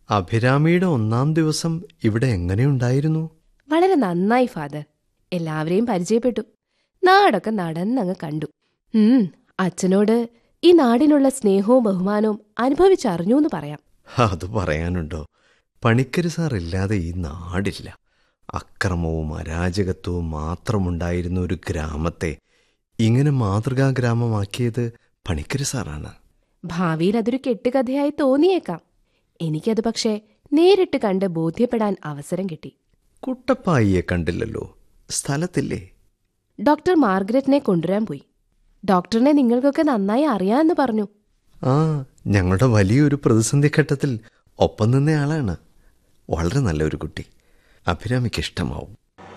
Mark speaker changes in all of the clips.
Speaker 1: അഭിരാമിയുടെ ഒന്നാം ദിവസം ഇവിടെ എങ്ങനെയുണ്ടായിരുന്നു
Speaker 2: വളരെ നന്നായി ഫാദർ എല്ലാവരെയും പരിചയപ്പെട്ടു നാടൊക്കെ നടന്നങ്ങ് കണ്ടു ഉം അച്ഛനോട് ഈ നാടിനുള്ള സ്നേഹവും ബഹുമാനവും അനുഭവിച്ചറിഞ്ഞു എന്ന് പറയാം
Speaker 1: അത് പറയാനുണ്ടോ പണിക്കര് സാർ ഇല്ലാതെ ഈ നാടില്ല അക്രമവും അരാജകത്വവും മാത്രമുണ്ടായിരുന്ന ഒരു ഗ്രാമത്തെ ഇങ്ങനെ മാതൃകാ ഗ്രാമമാക്കിയത് പണിക്കര് സാറാണ്
Speaker 2: ഭാവിയിൽ അതൊരു കെട്ടുകഥയായി തോന്നിയേക്കാം എനിക്കത് പക്ഷേ നേരിട്ട് കണ്ട് ബോധ്യപ്പെടാൻ അവസരം കിട്ടി
Speaker 1: കുട്ടപ്പായിയെ കണ്ടില്ലല്ലോ സ്ഥലത്തില്ലേ
Speaker 2: ഡോക്ടർ മാർഗരറ്റിനെ കൊണ്ടുവരാൻ പോയി ഡോക്ടറിനെ നിങ്ങൾക്കൊക്കെ നന്നായി അറിയാമെന്ന് പറഞ്ഞു
Speaker 1: ആ ഞങ്ങളുടെ വലിയൊരു പ്രതിസന്ധി ഘട്ടത്തിൽ ഒപ്പം നിന്നയാളാണ് വളരെ നല്ലൊരു കുട്ടി അഭിരാമിക്ക് ഇഷ്ടമാവും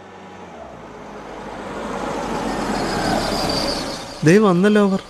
Speaker 1: ദേ വന്നല്ലോ അവർ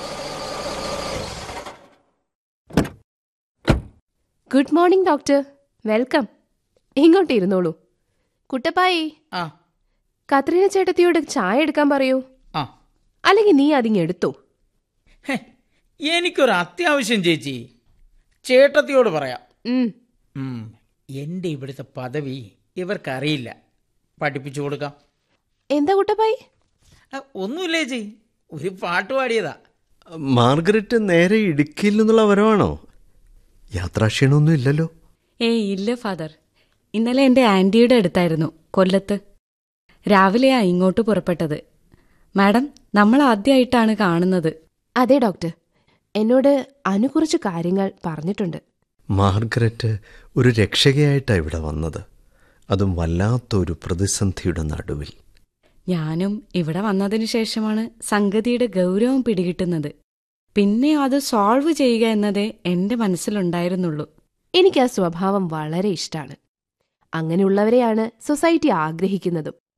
Speaker 2: ഗുഡ് മോർണിംഗ് ഡോക്ടർ വെൽക്കം ഇങ്ങോട്ട് ഇരുന്നോളൂ കുട്ടപ്പായി
Speaker 3: ആ
Speaker 2: കത്രീന ചേട്ടത്തിയോട് ചായ എടുക്കാൻ പറയൂ
Speaker 3: ആ
Speaker 2: അല്ലെങ്കിൽ നീ അതിങ്ങ് എടുത്തോ
Speaker 3: ഹെ, എനിക്കൊരു അത്യാവശ്യം ചേച്ചി ചേട്ടത്തിയോട് പറയാം
Speaker 2: ഉം
Speaker 3: ഉം, എൻ്റെ ഇവിടുത്തെ പദവി ഇവർക്കറിയില്ല പഠിപ്പിച്ചു കൊടുക്കാം
Speaker 2: എന്താ കുട്ടപ്പായി
Speaker 3: ആ, ഒന്നുമില്ല ചേച്ചി ഒരു പാട്ട് പാടിയതാ
Speaker 1: മാർഗരറ്റ് നേരെ ഇടുക്കിയിൽ നിന്നുള്ള വരവാണോ യാത്രാക്ഷീണമൊന്നും ഇല്ലല്ലോ
Speaker 4: ഏയ് ഇല്ല ഫാദർ ഇന്നലെ എൻ്റെ ആൻറ്റിയുടെ അടുത്തായിരുന്നു കൊല്ലത്ത് രാവിലെയാ ഇങ്ങോട്ട് പുറപ്പെട്ടത് മാഡം നമ്മൾ ആദ്യമായിട്ടാണ് കാണുന്നത്
Speaker 2: അതെ ഡോക്ടർ എന്നോട് അനു കുറച്ച് കാര്യങ്ങൾ പറഞ്ഞിട്ടുണ്ട്
Speaker 1: മാർഗരറ്റ് ഒരു രക്ഷകയായിട്ടാണ് ഇവിടെ വന്നത് അതും വല്ലാത്തൊരു പ്രതിസന്ധിയുടെ നടുവിൽ
Speaker 4: ഞാനും ഇവിടെ വന്നതിന് ശേഷമാണ് സംഗതിയുടെ ഗൗരവം പിടികിട്ടുന്നത് പിന്നെ അത് സോൾവ് ചെയ്യുക എന്നതേ എൻ്റെ മനസ്സിലുണ്ടായിരുന്നുള്ളൂ
Speaker 2: എനിക്ക് ആ സ്വഭാവം വളരെ ഇഷ്ടമാണ് അങ്ങനെയുള്ളവരെയാണ് സൊസൈറ്റി ആഗ്രഹിക്കുന്നതും